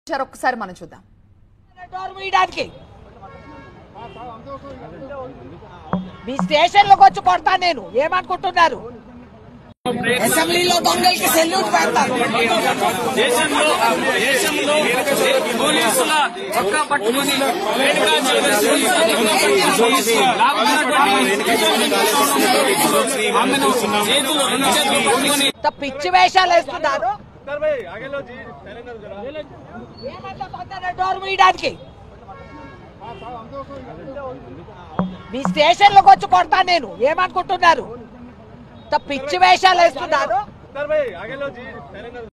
sir ఒక్కసారి మనం చూద్దాం డోర్ మూయడానికి మీ స్టేషన్ లోకి వచ్చి కొడతా నేను ఏమనుకుంటున్నారు అసెంబ్లీలో దొంగలకి సెల్యూట్ పెడతాను దేశంలో దేశంలో పోలీసుల చొక్కా పట్టుకుని వేడుక ఆమెను చేతులు రెండు చేతులు పట్టుకుని ఇంత పిచ్చి వేషాలు వేస్తున్నారు ఏమన్నా తొందరగా డోర్ మూయడానికి మీ స్టేషన్ లోకి వచ్చి కొడతా నేను ఏమనుకుంటున్నారు ఇంత పిచ్చి వేషాలు వేస్తున్నారు